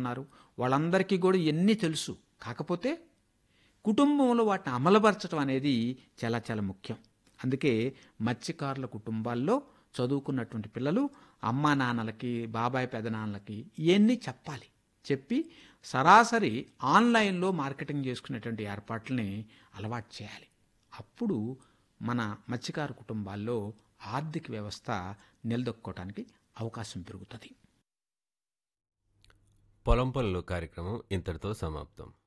ఉన్నారు వాళ్ళందరికీ కూడా ఎన్ని తెలుసు కాకపోతే కుటుంబంలో వాటిని అమలుపరచడం అనేది చాలా చాలా ముఖ్యం అందుకే మత్స్యకారుల కుటుంబాల్లో చదువుకున్నటువంటి పిల్లలు అమ్మా నాన్నలకి బాబాయ్ పెదనాన్నలకి ఇవన్నీ చెప్పాలి చెప్పి సరాసరి ఆన్లైన్లో మార్కెటింగ్ చేసుకునేటువంటి ఏర్పాట్లని అలవాటు చేయాలి అప్పుడు మన మత్స్యకార కుటుంబాల్లో ఆర్థిక వ్యవస్థ నిలదొక్కుకోవడానికి అవకాశం పెరుగుతుంది పొలం పనులు కార్యక్రమం ఇంతటితో సమాప్తం